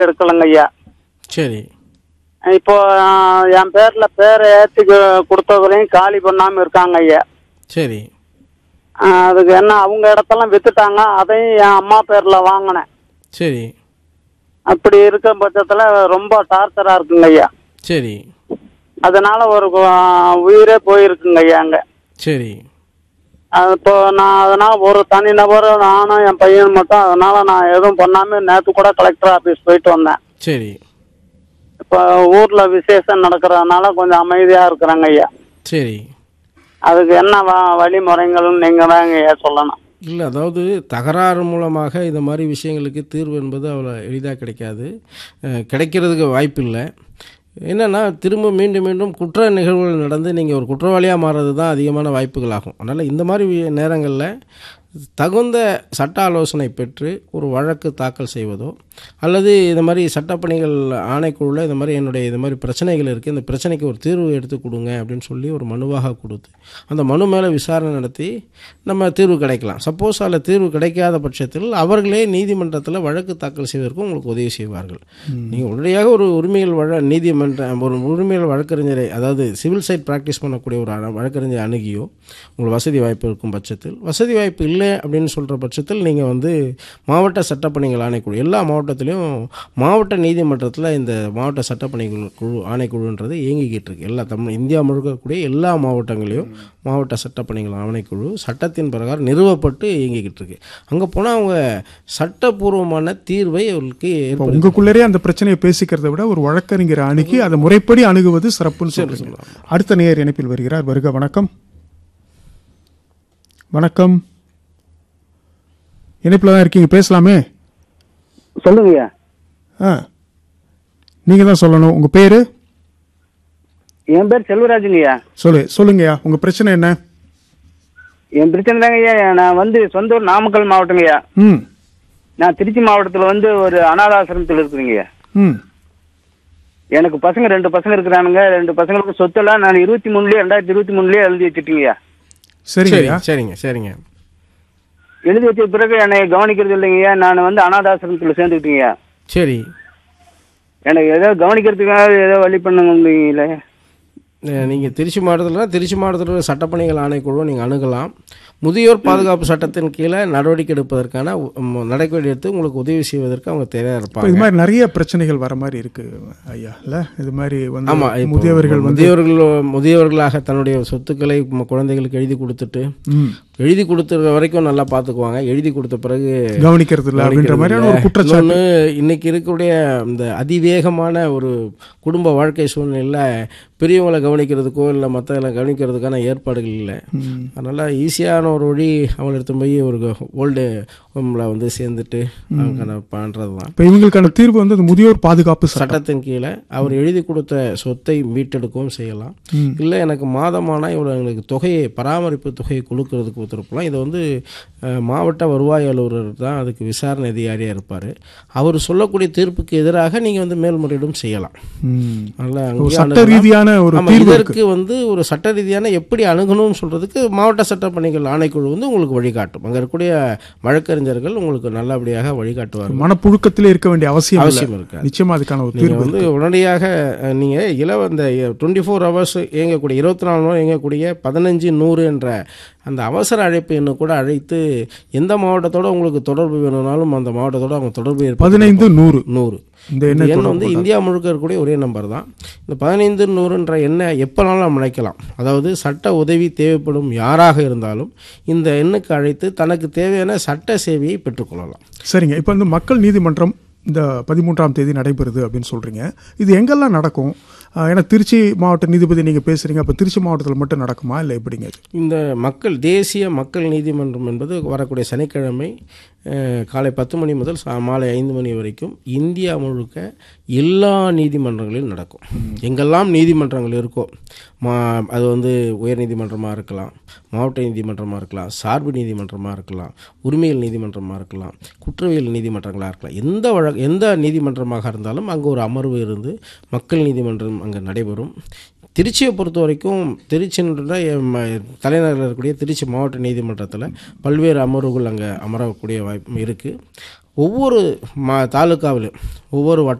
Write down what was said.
எடுக்கலங்க ஐயா சரி இப்போ ஆஹ், என் பேர்ல பேரை ஏற்றி கொடுத்தவரையும் காலி பண்ணாம இருக்காங்க ஐயா சரி ஆஹ், அதுக்கு என்ன அவங்க இடத்தெல்லாம் வித்துட்டாங்க அதையும் என் அம்மா பேர்ல வாங்கினேன் சரி அப்படி இருக்க பட்சத்துல ரொம்ப டார்ச்சரா இருக்குங்க ஐயா சரி அதனால ஒரு ஆஹ், உயிரே போயிருக்குங்க ஐயா அங்க சரி அது இப்போ நான் அதனால ஒரு தனி நபர் நானும் என் பையன் மட்டும் அதனால நான் எதுவும் பண்ணாம நேத்து கூட கலெக்டர் ஆபீஸ் போயிட்டு வந்தேன் சரி இப்போ ஊர்ல விசேஷம் நடக்கிறதுனால கொஞ்சம் அமைதியா இருக்கிறாங்க ஐயா சரி அதுக்கு என்ன வ- வழிமுறைகள்னு நீங்க தாங்க ஐயா சொல்லணும் இல்லை அதாவது தகராறு மூலமாக இந்த மாதிரி விஷயங்களுக்கு தீர்வு என்பது அவ்வளோ எளிதாக கிடைக்காது அஹ், கிடைக்கிறதுக்கு வாய்ப்பு இல்லை என்னென்னா திரும்ப மீண்டும் மீண்டும் குற்ற நிகழ்வுகள் நடந்து நீங்கள் ஒரு குற்றவாளியாக மாறுறது தான் அதிகமான வாய்ப்புகள் ஆகும் அதனால் இந்த மாதிரி வி- நேரங்களில் தகுந்த சட்ட ஆலோசனை பெற்று ஒரு வழக்கு தாக்கல் செய்வதோ அல்லது இந்த மாதிரி சட்டப்பணிகள் ஆணைக்குழுவில் இந்த மாதிரி என்னுடைய இந்த மாதிரி பிரச்சனைகள் இருக்குது இந்த பிரச்சனைக்கு ஒரு தீர்வு எடுத்து கொடுங்க அப்படின்னு சொல்லி ஒரு மனுவாக கொடுத்து அந்த மனு மேலே விசாரணை நடத்தி நம்ம தீர்வு கிடைக்கலாம் சப்போஸ் அதில் தீர்வு கிடைக்காத பட்சத்தில் அவர்களே நீதிமன்றத்தில் வழக்கு தாக்கல் செய்வதற்கு உங்களுக்கு உதவி செய்வார்கள் நீங்கள் உடனடியாக ஒரு உரிமைகள் வழ நீதிமன்றம் ஒரு உரிமைகள் வழக்கறிஞரை அதாவது சிவில் சைட் ப்ராக்டிஸ் பண்ணக்கூடிய ஒரு அ- வழக்கறிஞரை அணுகியோ உங்களுக்கு வசதி வாய்ப்பு இருக்கும் பட்சத்தில் வசதி வாய்ப்பு இல்லை அப்படின்னு சொல்கிற பட்சத்தில் நீங்கள் வந்து மாவட்ட சட்டப்பணிகள் ஆணைக்குழு எல்லா மாவட்டத்திலையும் மாவட்ட நீதிமன்றத்தில் இந்த மாவட்ட சட்டப்பணிகள் குழு ஆணைக்குழுன்றது இயங்கிக்கிட்டு இருக்கு எல்லா தமிழ் இந்தியா முழுக்க இருக்கக்கூடிய எல்லா மாவட்டங்களையும் மாவட்ட சட்டப்பணிகள் ஆணைக்குழு சட்டத்தின் பிரகாரம் நிறுவப்பட்டு இயங்கிக்கிட்டு இருக்கு அங்கே போனால் அவங்க சட்டப்பூர்வமான தீர்வை அவர்களுக்கு இப்போ ஏற்படுத்தி உங்களுக்குள்ளரே அந்த பிரச்சனையை பேசிக்கிறத விட ஒரு வழக்கறிஞரை அணுகி அதை முறைப்படி அணுகுவது சிறப்புன்னு சொல்றீங்க அடுத்த நேயர் இணைப்பில் வருகிறார் வருக வணக்கம் வணக்கம் இணைப்பில் தான் இருக்கீங்க பேசலாமே சொல்லுங்கய்யா ஆ நீங்கள் தான் சொல்லணும் உங்கள் பேர் என் பேர் செல்வராஜுங்கய்யா சொல்லு சொல்லுங்கய்யா உங்கள் பிரச்சனை என்ன என் பிரச்சனை தாங்க ஐயா நான் வந்து சொந்த ஊர் நாமக்கல் மாவட்டங்கய்யா ம் நான் திருச்சி மாவட்டத்தில் வந்து ஒரு அனாதாசிரமத்தில் இருக்குதுங்கய்யா ம் எனக்கு பசங்க ரெண்டு பசங்க இருக்கிறானுங்க ரெண்டு பசங்களுக்கு சொத்தெல்லாம் நான் இருபத்தி மூணுலயே ரெண்டாயிரத்தி இருபத்தி மூணுலயே எழுதி வச்சுட்டீங்கய்யா சரி சரிங்கய்யா சரிங்க சரிங்க எழுதி வச்ச பிறகு என்னை கவனிக்கிறது இல்லைங்கய்யா நான் வந்து அனாதாசிரமத்தில் சேர்ந்துக்கிட்டீங்கய்யா சரி எனக்கு ஏதோ கவனிக்கிறதுக்காக ஏதோ வழி பண்ணுங்க முடியல நீங்கள் திருச்சி மாவட்டத்தில் திருச்சி மாவட்டத்தில் உள்ள சட்டப்பணிகள் ஆணைக்குழுவை நீங்கள் அணுகலாம் முதியோர் பாதுகாப்பு சட்டத்தின் கீழே நடவடிக்கை எடுப்பதற்கான உம், நடவடிக்கை எடுத்து உங்களுக்கு உதவி செய்வதற்கு அவங்க தேவையாக இப்போ இருப்பாங்க இது மாதிரி நிறைய பிரச்சனைகள் வர மாதிரி இருக்கு ஐயா இல்ல இது மாதிரி வந்து ஆமாம் இப்போ முதியவர்கள் வந்து முதியவர்கள் முதியவர்களாக தன்னுடைய சொத்துக்களை ம- குழந்தைகளுக்கு எழுதி கொடுத்துட்டு ம், எழுதி கொடுத்துற வரைக்கும் நல்லா பார்த்துக்குவாங்க எழுதி கொடுத்த பிறகு கவனிக்கிறது இல்லை அப்படின்ற மாதிரியான ஒரு குற்றச்சாட்டு இன்னொன்று இன்னைக்கு இருக்கக்கூடிய இந்த அதிவேகமான ஒரு குடும்ப வாழ்க்கை சூழ்நிலையில் பெரியவங்களை கவனிக்கிறதுக்கோ இல்லை மற்றவங்களை கவனிக்கிறதுக்கான ஏற்பாடுகள் இல்லை அதனால் ஈஸியான ஒரு வழி அவங்களை எடுத்து போய் ஒரு ஓல்டு ஹோமில் வந்து சேர்ந்துட்டு அவங்க பண்ணுறது தான் இப்போ இவங்களுக்கான தீர்வு வந்து அந்த முதியோர் பாதுகாப்பு சட்டம் சட்டத்தின் கீழே அவர் எழுதி கொடுத்த சொத்தை மீட்டெடுக்கவும் செய்யலாம் ம். இல்லை எனக்கு மாதமானால் இவங்களுக்கு தொகையை பராமரிப்பு தொகையை கொடுக்கறதுக்கு உத்தரப்பலாம் இதை வந்து அஹ், மாவட்ட வருவாய் அலுவலர் தான் அதுக்கு விசாரணை அதிகாரியாக இருப்பார் அவர் சொல்லக்கூடிய தீர்ப்புக்கு எதிராக நீங்கள் வந்து மேல்முறையீடும் செய்யலாம் ம். அதனால் ஒரு அங்கேயே சட்ட அணுகலாம். ரீதியான ஒரு ஆமா, தீர்வு இருக்கு இதற்கு வந்து ஒரு சட்ட ரீதியான எப்படி அணுகணும்னு சொல்றதுக்கு மாவட்ட சட்டப்பணிகள் ஆணைக்குழு வந்து உங்களுக்கு வழிகாட்டும் அங்கே இருக்கக்கூடிய வழக்கறிஞர்கள் உங்களுக்கு நல்லபடியாக வழிகாட்டுவார்கள் மனப்புழுக்கத்திலே இருக்க வேண்டிய அவசியம் இல்லை அவசியம் இருக்காது நிச்சயமா அதுக்கான ஒரு நீங்கள் தீர்வு வந்து உடனடியாக அஹ், நீங்கள் இலவ இந்த டுவெண்ட்டி ஃபோர் ஹவர்ஸ் இயங்கக்கூடிய இருபத்தி நாலு மணி நேரம் இயங்கக்கூடிய பதினஞ்சு நூறு என்ற அந்த அவசர அழைப்பு எண்ணு கூட அழைத்து எந்த மாவட்டத்தோட உங்களுக்கு தொடர்பு வேணும்னாலும் அந்த மாவட்டத்தோட அவங்க தொடர்பு ஏற்படுத்தி பதினைந்து நூறு நூறு இந்த இந்த எண்ணை எண் வந்து இந்தியா முழுக்க இருக்கக்கூடிய ஒரே நம்பர் தான் இந்த பதினைந்து நூறுன்ற எண்ணை எப்போனாலும் நம்ம அழைக்கலாம் அதாவது சட்ட உதவி தேவைப்படும் யாராக இருந்தாலும் இந்த எண்ணுக்கு அழைத்து தனக்கு தேவையான சட்ட சேவையை பெற்றுக்கொள்ளலாம் சரிங்க இப்போ வந்து மக்கள் நீதிமன்றம் இந்த பதிமூன்றாம் தேதி நடைபெறுது அப்படின்னு சொல்றீங்க இது எங்கெல்லாம் நடக்கும் ஆஹ், ஏன்னா திருச்சி மாவட்ட நீதிபதி நீங்க பேசுறீங்க அப்போ திருச்சி மாவட்டத்தில் மட்டும் நடக்குமா இல்லை எப்படிங்க இது இந்த மக்கள் தேசிய மக்கள் நீதிமன்றம் என்பது வரக்கூடிய சனிக்கிழமை அஹ், காலை பத்து மணி முதல் சா- மாலை ஐந்து மணி வரைக்கும் இந்தியா முழுக்க எல்லா நீதிமன்றங்களிலும் நடக்கும் எங்கெல்லாம் நீதிமன்றங்கள் இருக்கோ மா அது வந்து உயர் நீதிமன்றமாக இருக்கலாம் மாவட்ட நீதிமன்றமாக இருக்கலாம் சார்பு நீதிமன்றமாக இருக்கலாம் உரிமையல் நீதிமன்றமாக இருக்கலாம் குற்றவியல் நீதிமன்றங்களாக இருக்கலாம் எந்த வழக்கு எந்த நீதிமன்றமாக இருந்தாலும் அங்கே ஒரு அமர்வு இருந்து மக்கள் நீதிமன்றம் அங்கே நடைபெறும் திருச்சியை பொறுத்த வரைக்கும் திருச்சின்ற தலைநகரில் இருக்கக்கூடிய திருச்சி மாவட்ட நீதிமன்றத்தில் பல்வேறு அமர்வுகள் அங்கே அமரக்கூடிய வாய்ப்பு இருக்குது ஒவ்வொரு மா தாலுக்காவிலும் ஒவ்வொரு வட்ட